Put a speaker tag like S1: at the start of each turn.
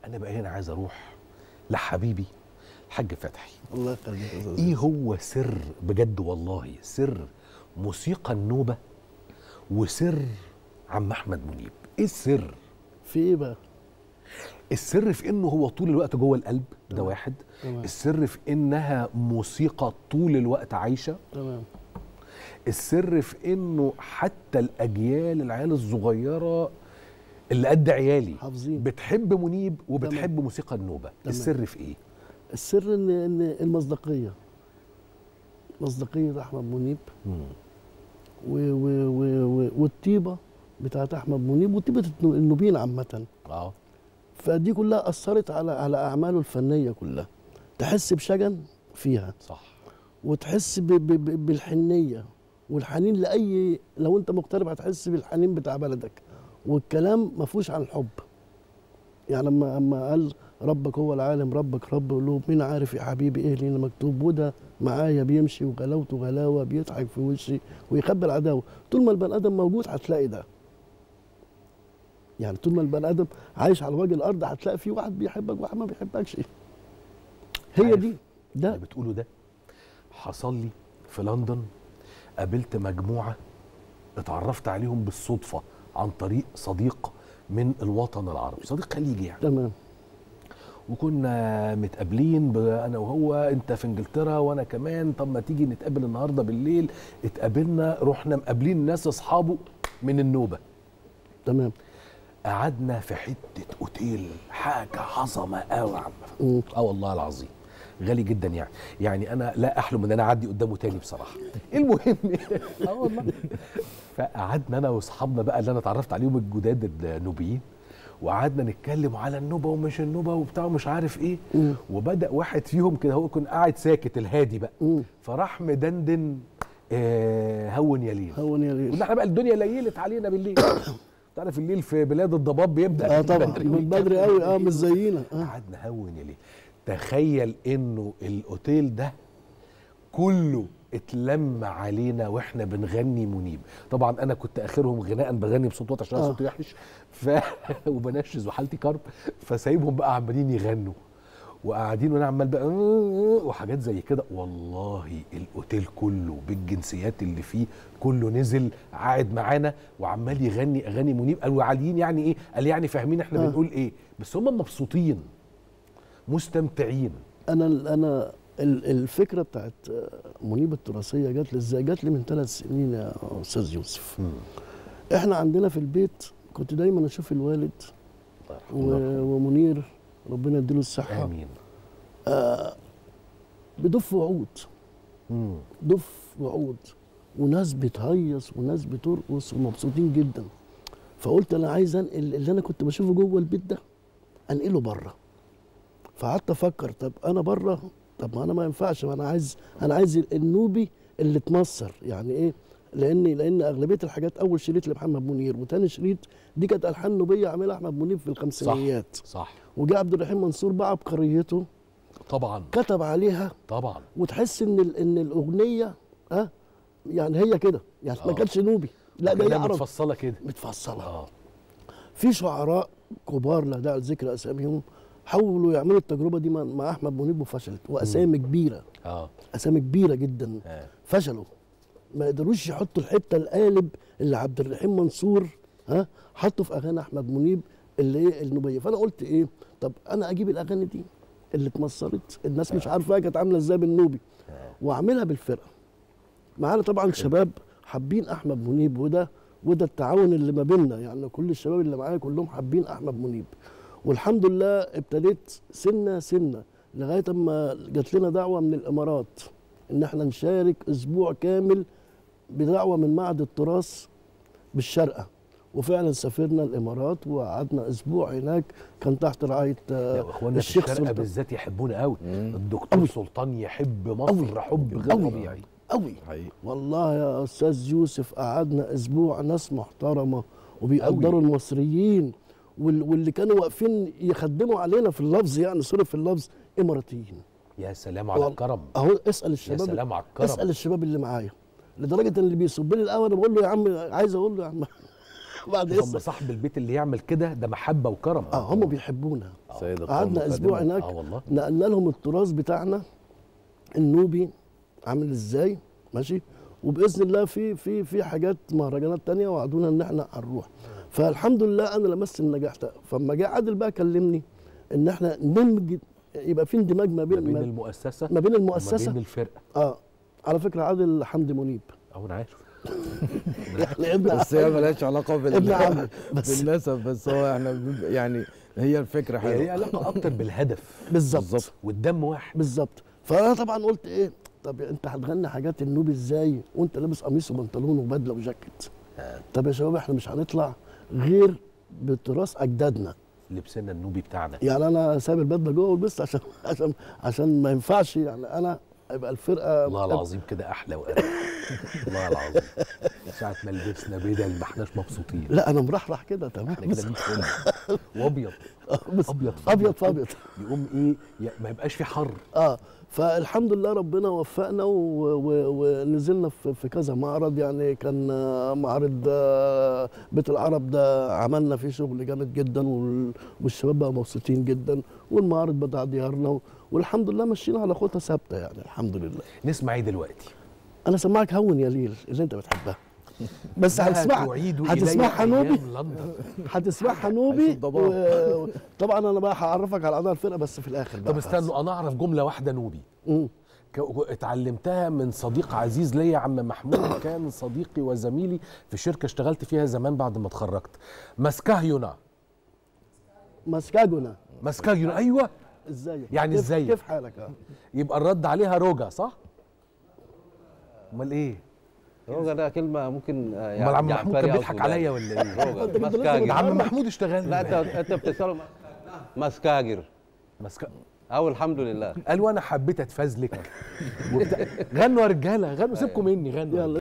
S1: انا بقى هنا عايز اروح لحبيبي الحاج فتحي
S2: الله يخليك يا أستاذ
S1: ايه هو سر بجد والله سر موسيقى النوبه وسر عم احمد منيب ايه السر
S2: في ايه بقى؟
S1: السر في انه هو طول الوقت جوه القلب ده
S2: تمام.
S1: واحد
S2: تمام.
S1: السر في انها موسيقى طول الوقت عايشه
S2: تمام
S1: السر في انه حتى الاجيال العيال الصغيره اللي قد عيالي
S2: حافظين
S1: بتحب منيب وبتحب موسيقى النوبه
S2: تمام.
S1: السر في ايه
S2: السر ان ان المصداقيه مصداقيه احمد منيب
S1: مم.
S2: و و و و والطيبه بتاعت احمد منيب وطيبه النو- النوبيين عامه
S1: اه
S2: فدي كلها اثرت على على اعماله الفنيه كلها تحس بشجن فيها
S1: صح
S2: وتحس ب ب ب بالحنيه والحنين لاي لو انت مغترب هتحس بالحنين بتاع بلدك والكلام ما فيهوش عن الحب يعني لما اما قال ربك هو العالم ربك رب قلوب مين عارف يا حبيبي ايه لينا مكتوب وده معايا بيمشي وغلاوته غلاوه بيضحك في وشي ويخبي العداوه طول ما البني ادم موجود هتلاقي ده يعني طول ما البني ادم عايش على وجه الارض هتلاقي في واحد بيحبك وواحد ما بيحبكش هي
S1: عارف
S2: دي ده
S1: اللي بتقوله ده حصل لي في لندن قابلت مجموعه اتعرفت عليهم بالصدفه عن طريق صديق من الوطن العربي صديق خليجي يعني
S2: تمام
S1: وكنا متقابلين ب- انا وهو انت في انجلترا وانا كمان طب ما تيجي نتقابل النهارده بالليل اتقابلنا رحنا مقابلين ناس اصحابه من النوبه
S2: تمام
S1: قعدنا في حته اوتيل حاجه عظمه قوي يا عم
S2: مم.
S1: اه والله العظيم غالي جدا يعني يعني انا لا احلم ان انا اعدي قدامه تاني بصراحه المهم اه والله فقعدنا انا واصحابنا بقى اللي انا اتعرفت عليهم الجداد النوبيين وقعدنا نتكلم على النوبه ومش النوبه وبتاع ومش عارف ايه
S2: مم.
S1: وبدا واحد فيهم كده هو كان قاعد ساكت الهادي بقى
S2: مم.
S1: فراح مدندن آه هون يا ليل
S2: هون يا ليل
S1: قلنا احنا بقى الدنيا ليلت علينا بالليل تعرف الليل في بلاد الضباب بيبدا
S2: اه طبعا
S1: بدري
S2: من بدري قوي اه مش زينا اه
S1: قعدنا هون يا ليه تخيل انه الاوتيل ده كله اتلم علينا واحنا بنغني منيب طبعا انا كنت اخرهم غناء بغني بصوت واطي عشان أنا
S2: آه.
S1: صوتي وحش ف وبنشز وحالتي كرب فسايبهم بقى عمالين يغنوا وقاعدين وانا عمال بقى وحاجات زي كده والله الاوتيل كله بالجنسيات اللي فيه كله نزل قاعد معانا وعمال يغني اغاني منيب قالوا عاليين يعني ايه قال يعني فاهمين احنا
S2: آه.
S1: بنقول ايه بس هم مبسوطين مستمتعين
S2: انا انا ال- الفكره بتاعت آه، منيب التراثيه جات لي ازاي؟ جات لي من ثلاث سنين يا استاذ يوسف. احنا عندنا في البيت كنت دايما اشوف الوالد
S1: الله يرحمه.
S2: و- ومنير ربنا يديله الصحه
S1: امين
S2: بدف وعود
S1: مم.
S2: دف وعود وناس بتهيص وناس بترقص ومبسوطين جدا فقلت انا عايز انقل اللي انا كنت بشوفه جوه البيت ده انقله بره فقعدت افكر طب انا بره طب ما انا ما ينفعش ما انا عايز انا عايز النوبي اللي اتمصر يعني ايه لان لان اغلبيه الحاجات اول شريط لمحمد منير وتاني شريط دي كانت الحان نوبيه عاملها احمد منير في الخمسينيات
S1: صح
S2: وجاء عبد الرحيم منصور بعبقريته
S1: طبعا
S2: كتب عليها
S1: طبعا
S2: وتحس ان ال- ان الاغنيه ها يعني هي كده يعني ما
S1: آه.
S2: كانتش نوبي لا ده هي
S1: كلها
S2: عرب
S1: متفصله كده
S2: متفصله
S1: اه
S2: في شعراء كبار لا داعي لذكر اساميهم حاولوا يعملوا التجربه دي مع- مع احمد منيب وفشلت واسامي كبيره
S1: اه
S2: اسامي كبيره جدا
S1: آه.
S2: فشلوا ما قدروش يحطوا الحته القالب اللي عبد الرحيم منصور ها حطه في اغاني احمد منيب اللي ايه النوبيه فانا قلت ايه طب انا اجيب الاغاني دي اللي اتمصرت الناس مش عارفاها كانت عامله ازاي بالنوبي واعملها بالفرقه معانا طبعا شباب حابين احمد منيب وده وده التعاون اللي ما بيننا يعني كل الشباب اللي معايا كلهم حابين احمد منيب والحمد لله ابتديت سنه سنه لغايه اما جات لنا دعوه من الامارات ان احنا نشارك اسبوع كامل بدعوه من معهد التراث بالشارقه وفعلا سافرنا الامارات وقعدنا اسبوع هناك كان تحت رعايه آه،
S1: يا اخوانا في
S2: الشيخ
S1: الشرق
S2: سلطان
S1: بالذات يحبونا قوي الدكتور
S2: أوي.
S1: سلطان يحب مصر حب غير
S2: أوي.
S1: طبيعي
S2: قوي
S3: حقيقي
S2: والله يا استاذ يوسف قعدنا اسبوع ناس محترمه وبيقدروا
S1: أوي.
S2: المصريين وال- واللي كانوا واقفين يخدموا علينا في اللفظ يعني سوري في اللفظ اماراتيين
S1: يا سلام على
S2: وال-
S1: الكرم
S2: اهو اسال
S1: يا
S2: الشباب
S1: سلام على الكرم
S2: اسال الشباب اللي معايا لدرجه ان اللي بيصب لي القهوه انا بقول له يا عم عايز اقول له يا عم بعد
S1: هم
S2: اسال
S1: صاحب البيت اللي يعمل كده ده محبه وكرم
S2: اه هم بيحبونا
S3: سيد القوم
S2: قعدنا
S3: خادمه.
S2: اسبوع هناك
S1: اه والله
S2: نقلنا لهم التراث بتاعنا النوبي عامل ازاي ماشي وباذن الله في في في حاجات مهرجانات تانية وعدونا ان احنا هنروح فالحمد لله انا لمست النجاح ده فلما جه عادل بقى كلمني ان احنا ندمج يبقى في اندماج ما
S1: ما
S2: بين
S1: بين
S2: ما,
S1: المؤسسه
S2: ما بين
S1: وما
S2: المؤسسه
S1: بين الفرقه
S2: اه على فكره عادل حمدي منيب
S1: او انا عارف
S2: يعني ابن
S3: بس هي ملهاش علاقه بال
S2: ابن عمي بس
S3: بالنسب بس هو احنا بنبقى- يعني هي الفكره
S1: هي ليها
S3: حلوه
S1: علاقه اكتر بالهدف
S2: بالظبط
S3: بالظبط.
S1: والدم واحد
S2: بالظبط فانا طبعا قلت ايه طب انت هتغني حاجات النوبي ازاي وانت لابس قميص وبنطلون وبدله وجاكيت طب يا شباب احنا مش هنطلع غير بتراث اجدادنا
S1: لبسنا النوبي بتاعنا
S2: يعني انا سايب البدله جوه ولبست عشان عشان عشان ما ينفعش يعني انا يبقى الفرقه
S1: والله العظيم كده احلى وارق والله العظيم ساعة ما لبسنا بدل ما احناش مبسوطين
S2: لا انا مرحرح كده تمام
S1: احنا كده 100 فل وابيض
S2: بس
S1: ابيض في
S2: ابيض في ابيض
S1: يقوم ايه ي- ما يبقاش في حر
S2: اه فالحمد لله ربنا وفقنا و- و- ونزلنا في في كذا معرض يعني كان آه، معرض آه، بيت العرب ده عملنا فيه شغل جامد جدا وال- والشباب بقى مبسوطين جدا والمعرض بتاع ديارنا و- والحمد لله ماشيين على خطى ثابته يعني الحمد لله
S1: نسمع ايه دلوقتي
S2: انا سمعك هون يا ليل اللي انت بتحبها بس
S1: لا
S2: هتسمعها
S1: تعيد إلي
S2: هتسمعها نوبي
S1: أيام لندن
S2: هتسمعها نوبي
S3: عيش الضباب.
S2: و- طبعا انا بقى هعرفك على اعضاء الفرقه بس في الاخر بقى
S1: طب استنوا انا اعرف جمله واحده نوبي
S2: مم.
S1: ك- اتعلمتها من صديق عزيز ليا عم محمود كان صديقي وزميلي في شركه اشتغلت فيها زمان بعد ما اتخرجت مسكاهيونا
S2: مسكاجونا
S1: مسكاهيونا ايوه
S2: ازيك
S1: يعني
S2: كيف-
S1: إزيك؟
S2: كيف حالك اه
S1: يبقى الرد عليها روجا صح امال ايه
S4: روجا ده كلمه ممكن آه،
S1: امال عم
S4: جعفري
S1: محمود كان
S4: أو
S1: بيضحك
S4: سوداني.
S1: عليا ولا ايه
S4: روجا
S2: أنت كنت لسه
S4: مسكاجر
S1: ده عم محمود اشتغل
S4: لا انت انت بتساله مسكاجر
S1: مسكا...
S4: او الحمد لله
S1: قال وانا حبيت اتفزلك وبتاع غنوا يا رجاله غنوا سيبكم مني غنوا
S2: يلا